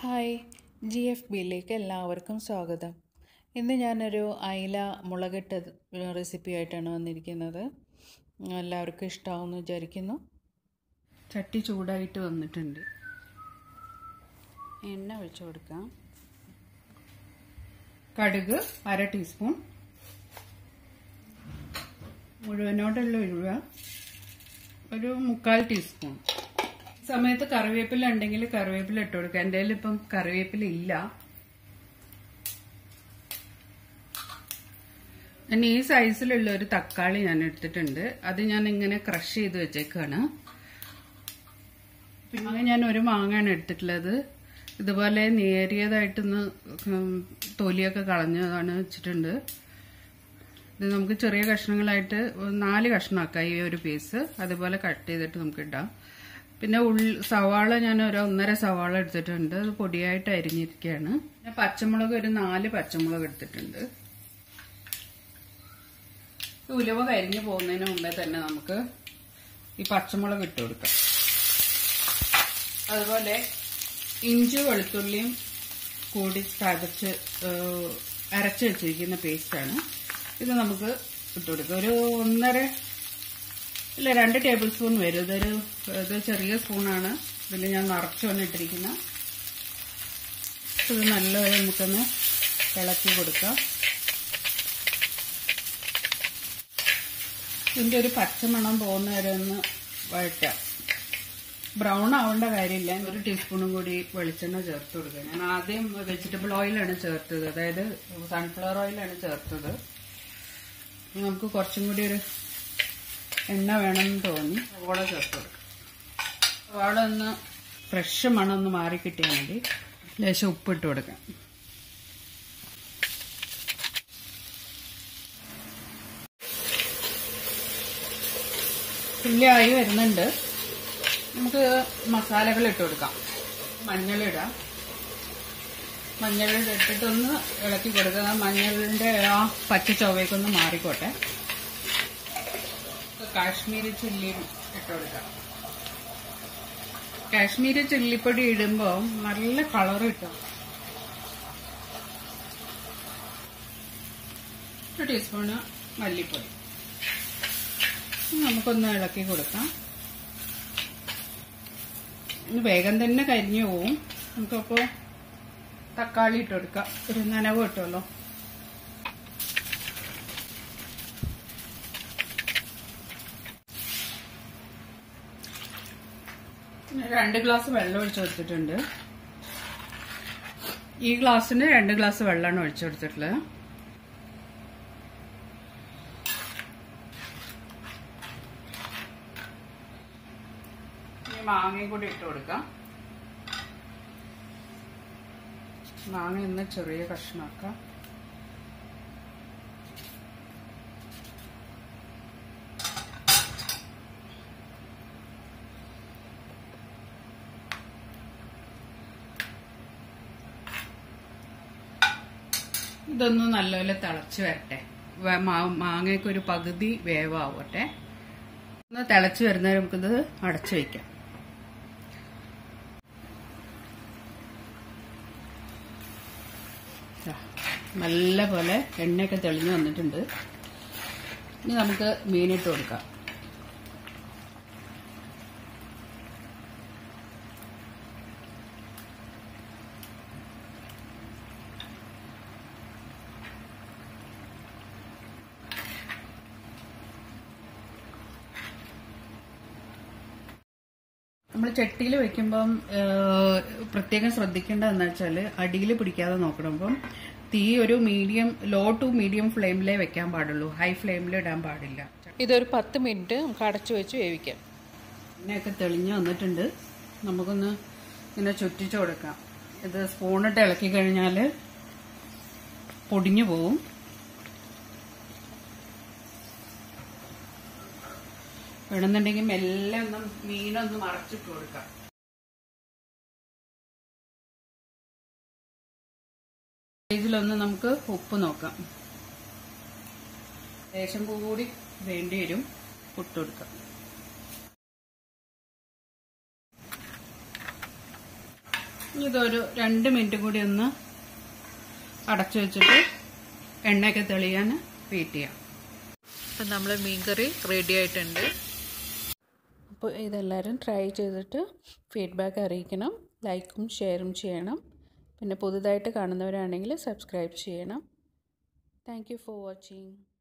hi G F ബിയിലേക്ക് എല്ലാവർക്കും സ്വാഗതം ഇന്ന് ഞാനൊരു അയില മുളകിട്ട റെസിപ്പി ആയിട്ടാണ് വന്നിരിക്കുന്നത് എല്ലാവർക്കും ഇഷ്ടമാവുമെന്ന് വിചാരിക്കുന്നു ചട്ടി ചൂടായിട്ട് വന്നിട്ടുണ്ട് എണ്ണ ഒഴിച്ചു കൊടുക്കാം കടുക് അര ടീസ്പൂൺ മുഴുവനോടുള്ള ഒഴിവ ഒരു മുക്കാൽ ടീസ്പൂൺ സമയത്ത് കറിവേപ്പില ഉണ്ടെങ്കിൽ കറിവേപ്പില ഇട്ട് കൊടുക്കുക എൻ്റെ ഇപ്പം കറിവേപ്പില ഇല്ല ഞാൻ ഈ സൈസിലുള്ള ഒരു തക്കാളി ഞാൻ എടുത്തിട്ടുണ്ട് അത് ഞാൻ ഇങ്ങനെ ക്രഷ് ചെയ്ത് വെച്ചേക്കാണ് പിന്നെ ഞാൻ ഒരു മാങ്ങയാണ് എടുത്തിട്ടുള്ളത് ഇതുപോലെ നേരിയതായിട്ടൊന്ന് തൊലിയൊക്കെ കളഞ്ഞതാണ് വെച്ചിട്ടുണ്ട് ഇത് നമുക്ക് ചെറിയ കഷ്ണങ്ങളായിട്ട് നാല് കഷ്ണമാക്കാം ഈ ഒരു പീസ് അതുപോലെ കട്ട് ചെയ്തിട്ട് നമുക്ക് ഇടാം പിന്നെ ഉള്ളി സവാള ഞാൻ ഒരു ഒന്നര സവാള എടുത്തിട്ടുണ്ട് അത് പൊടിയായിട്ട് അരിഞ്ഞിരിക്കുകയാണ് പിന്നെ പച്ചമുളക് ഒരു നാല് പച്ചമുളക് എടുത്തിട്ടുണ്ട് ഉലുവ കരിഞ്ഞു പോകുന്നതിന് മുമ്പേ തന്നെ നമുക്ക് ഈ പച്ചമുളക് ഇട്ട് കൊടുക്കാം അതുപോലെ ഇഞ്ചി വെളുത്തുള്ളിയും കൂടി ചതച്ച് അരച്ച് വെച്ചിരിക്കുന്ന പേസ്റ്റാണ് ഇത് നമുക്ക് ഇട്ട് കൊടുക്കാം ഒരു ഒന്നര ഇല്ല രണ്ട് ടേബിൾ സ്പൂൺ വരും ഇതൊരു ഇത് ചെറിയ സ്പൂണാണ് ഇതിൽ ഞാൻ നിറച്ചുകൊണ്ട് ഇട്ടിരിക്കുന്ന ഇത് നല്ലപോലെ നമുക്കൊന്ന് ഇളക്കി കൊടുക്കാം ഇതിൻ്റെ ഒരു പച്ചമണം പോകുന്ന വരെ ഒന്ന് വഴറ്റാം ബ്രൗൺ ആവേണ്ട കാര്യമില്ല ഒരു ടീസ്പൂണും കൂടി വെളിച്ചെണ്ണ ചേർത്ത് കൊടുക്കുക ഞാൻ ആദ്യം വെജിറ്റബിൾ ഓയിലാണ് ചേർത്തത് അതായത് സൺഫ്ലവർ ഓയിലാണ് ചേർത്തത് നമുക്ക് കുറച്ചും കൂടി ഒരു എണ്ണ വേണമെന്ന് തോന്നി സവാള ചേർത്ത് കൊടുക്കാം സവാള ഒന്ന് ഫ്രഷ് മണം ഒന്ന് മാറി കിട്ടിയാൽ മതി ലേശം ഉപ്പിട്ട് കൊടുക്കാം തുല്യമായി വരുന്നുണ്ട് നമുക്ക് മസാലകൾ ഇട്ട് കൊടുക്കാം മഞ്ഞളിടാം മഞ്ഞൾ ഇട്ടിട്ടൊന്ന് ഇളക്കി കൊടുക്കുക മഞ്ഞളിൻ്റെ ആ പച്ച ചൊവ്വയ്ക്കൊന്ന് മാറിക്കോട്ടെ കാശ്മീരി ചില്ലിയും ഇട്ട് കൊടുക്കാം കാശ്മീരി ചില്ലിപ്പൊടി ഇടുമ്പോൾ നല്ല കളർ കിട്ടും ഒരു ടീസ്പൂണ് മല്ലിപ്പൊടി നമുക്കൊന്ന് ഇളക്കി കൊടുക്കാം വേഗം തന്നെ കരിഞ്ഞു പോവും നമുക്കപ്പോൾ തക്കാളി ഇട്ട് കൊടുക്കാം ഒരു നനവ് കിട്ടുമല്ലോ രണ്ട് ഗ്ലാസ് വെള്ളം ഒഴിച്ചു കൊടുത്തിട്ടുണ്ട് ഈ ഗ്ലാസ്സിന് രണ്ട് ഗ്ലാസ് വെള്ളമാണ് ഒഴിച്ചു കൊടുത്തിട്ടുള്ളത് ഇനി മാങ്ങയും കൂടി ഇട്ട് കൊടുക്കാം മാങ്ങ ഇന്ന് ചെറിയ കഷ്ണമാക്കാം ഇതൊന്ന് നല്ലപോലെ തിളച്ച് വരട്ടെ മാങ്ങയ്ക്ക് ഒരു പകുതി വേവാവട്ടെ ഒന്ന് തിളച്ച് വരുന്നവരെ നമുക്കിത് അടച്ചു വയ്ക്കാം നല്ല പോലെ എണ്ണയൊക്കെ തെളിഞ്ഞു വന്നിട്ടുണ്ട് ഇനി നമുക്ക് മീനിട്ട് കൊടുക്കാം നമ്മൾ ചട്ടിയിൽ വെക്കുമ്പം പ്രത്യേകം ശ്രദ്ധിക്കേണ്ടതെന്ന് വെച്ചാൽ അടിയിൽ പിടിക്കാതെ നോക്കണം അപ്പം തീ ഒരു മീഡിയം ലോ ടു മീഡിയം ഫ്ലെയിമിലേ വെക്കാൻ പാടുള്ളൂ ഹൈ ഫ്ലെയിമിൽ ഇടാൻ പാടില്ല ഇതൊരു പത്ത് മിനിറ്റ് നമുക്ക് അടച്ചു വെച്ച് വേവിക്കാം എണ്ണയൊക്കെ തെളിഞ്ഞ് വന്നിട്ടുണ്ട് നമുക്കൊന്ന് ഇങ്ങനെ ചുറ്റിച്ചു കൊടുക്കാം ഇത് സ്പൂണിട്ട് ഇളക്കി കഴിഞ്ഞാൽ പൊടിഞ്ഞു പോവും വേണമെന്നുണ്ടെങ്കിൽ മെല്ലെ ഒന്ന് മീനൊന്ന് മറച്ചിട്ട് കൊടുക്കാം ഇതിലൊന്ന് നമുക്ക് ഉപ്പ് നോക്കാം ലേശം കൂടി വേണ്ടി വരും ഉപ്പ് കൊടുക്കാം ഇനി ഇതൊരു രണ്ട് മിനിറ്റ് കൂടി ഒന്ന് അടച്ചു വെച്ചിട്ട് എണ്ണയൊക്കെ തെളിയാൻ വെയിറ്റ് ചെയ്യാം അപ്പം നമ്മൾ മീൻകറി റെഡി ആയിട്ടുണ്ട് അപ്പോൾ ഇതെല്ലാവരും ട്രൈ ചെയ്തിട്ട് ഫീഡ്ബാക്ക് അറിയിക്കണം ലൈക്കും ഷെയറും ചെയ്യണം പിന്നെ പുതുതായിട്ട് കാണുന്നവരാണെങ്കിൽ സബ്സ്ക്രൈബ് ചെയ്യണം താങ്ക് യു ഫോർ വാച്ചിങ്